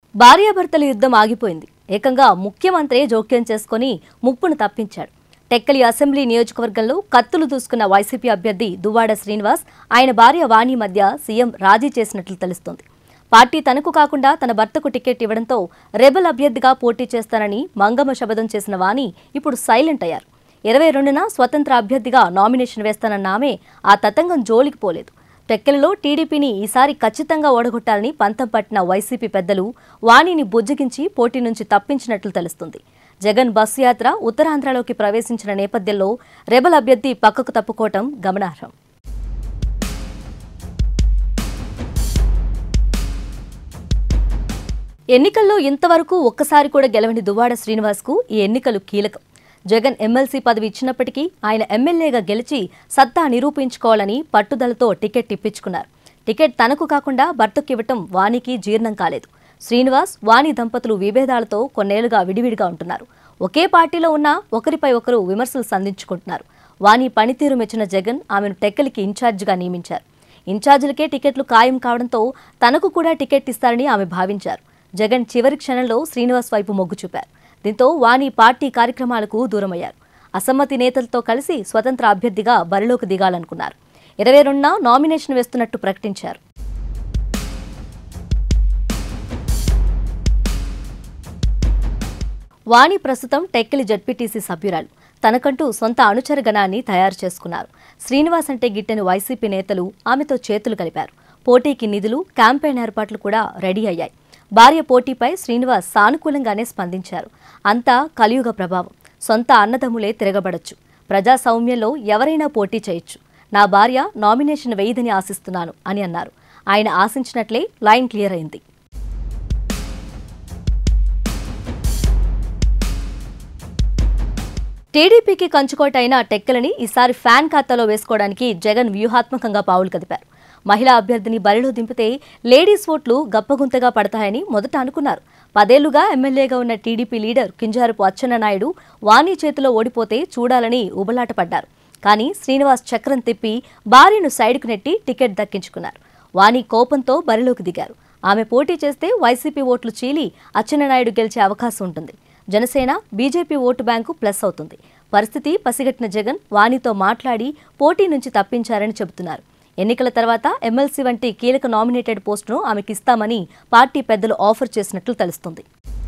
భార్యాభర్తల యుద్ధం ఆగిపోయింది ఏకంగా ముఖ్యమంత్రి జోక్యం చేసుకుని ముప్పును తప్పించాడు టెక్కలి అసెంబ్లీ నియోజకవర్గంలో కత్తులు దూసుకున్న వైసీపీ అభ్యర్థి దువ్వాడ శ్రీనివాస్ ఆయన భార్య వాణి మధ్య సీఎం రాజీ చేసినట్లు తెలుస్తోంది పార్టీ తనకు కాకుండా తన భర్తకు టికెట్ ఇవ్వడంతో రెబల్ అభ్యర్థిగా పోటీ చేస్తానని మంగమ్మ శపథం చేసిన వాణి ఇప్పుడు సైలెంట్ అయ్యారు ఇరవై రెండున స్వతంత్ర అభ్యర్థిగా నామినేషన్ వేస్తానన్న ఆమె ఆ తతంగం జోలికి పోలేదు టెక్కెలలో టీడీపీని ఈసారి ఖచ్చితంగా ఓడగొట్టాలని పంతం పట్టిన వైసీపీ పెద్దలు వాణిని బుజ్జగించి పోటీ నుంచి తప్పించినట్లు తెలుస్తుంది జగన్ బస్సు యాత్ర ఉత్తరాంధ్రలోకి ప్రవేశించిన నేపథ్యంలో రెబల్ అభ్యర్థి పక్కకు తప్పుకోవటం గమనార్హం ఎన్నికల్లో ఇంతవరకు ఒక్కసారి కూడా గెలవని దువ్వాడ శ్రీనివాస్కు ఈ ఎన్నికలు కీలకం జగన్ ఎమ్మెల్సీ పదవి ఇచ్చినప్పటికీ ఆయన ఎమ్మెల్యేగా గెలిచి సత్తా నిరూపించుకోవాలని పట్టుదలతో టికెట్ ఇప్పించుకున్నారు టికెట్ తనకు కాకుండా భర్తకు ఇవ్వటం వాణికి జీర్ణం కాలేదు శ్రీనివాస్ వాణి దంపతులు విభేదాలతో కొన్నేళ్లుగా విడివిడిగా ఉంటున్నారు ఒకే పార్టీలో ఉన్న ఒకరిపై ఒకరు విమర్శలు సంధించుకుంటున్నారు వాణి పనితీరు మెచ్చిన జగన్ ఆమెను టెక్కలికి ఇన్ఛార్జిగా నియమించారు ఇన్ఛార్జీలకే టికెట్లు ఖాయం కావడంతో తనకు కూడా టికెట్ ఇస్తారని ఆమె భావించారు జగన్ చివరి క్షణంలో శ్రీనివాస్ వైపు మొగ్గు చూపారు దీంతో వాణి పార్టీ కార్యక్రమాలకు దూరమయ్యారు అసమ్మతి నేతలతో కలిసి స్వతంత్ర అభ్యర్థిగా బరిలోకి దిగాలనుకున్నారు ఇరవై రెండున నామినేషన్ వేస్తున్నట్టు ప్రకటించారు వాణి ప్రస్తుతం టెక్కలి జడ్పీటీసీ సభ్యురాలు తనకంటూ సొంత అనుచర గణాన్ని తయారు చేసుకున్నారు శ్రీనివాస్ అంటే గిట్టని వైసీపీ నేతలు ఆమెతో చేతులు కలిపారు పోటీకి నిధులు క్యాంపెయిన్ ఏర్పాట్లు కూడా రెడీ అయ్యాయి భార్య పోటీపై శ్రీనివాస్ సానుకూలంగానే స్పందించారు అంతా కలియుగ ప్రభావం సొంత అన్నదమ్ములే తిరగబడొచ్చు ప్రజా సౌమ్యంలో ఎవరైనా పోటీ చేయొచ్చు నా భార్య నామినేషన్ వేయదని ఆశిస్తున్నాను అని అన్నారు ఆయన ఆశించినట్లే లైన్ క్లియర్ అయింది టీడీపీకి కంచుకోట అయిన టెక్కలని ఈసారి ఫ్యాన్ ఖాతాలో వేసుకోవడానికి జగన్ వ్యూహాత్మకంగా పావులు కదిపారు మహిళా అభ్యర్థిని బరిలో దింపితే లేడీస్ ఓట్లు గప్పగుంతగా పడతాయని మొదట అనుకున్నారు పదేళ్లుగా ఎమ్మెల్యేగా ఉన్న టీడీపీ లీడర్ కింజారపు అచ్చెన్నాయుడు వాణి చేతిలో ఓడిపోతే చూడాలని ఉబలాట పడ్డారు కానీ శ్రీనివాస్ చక్రం తిప్పి భార్యను సైడ్కు నెట్టి టికెట్ దక్కించుకున్నారు వాణి కోపంతో బరిలోకి దిగారు ఆమె పోటీ చేస్తే వైసీపీ ఓట్లు చీలి అచ్చెన్నాయుడు గెలిచే అవకాశం ఉంటుంది Janasena BJP vote bank plus అవుతుంది పరిస్థితి పసిగట్టిన జగన్ వాణితో మాట్లాడి పోటీ నుంచి తప్పించారని చెబుతున్నారు ఎన్నికల తర్వాత ఎమ్మెల్సీ వంటి కీలక నామినేటెడ్ పోస్టును ఆమెకిస్తామని పార్టీ పెద్దలు ఆఫర్ చేసినట్లు తెలుస్తుంది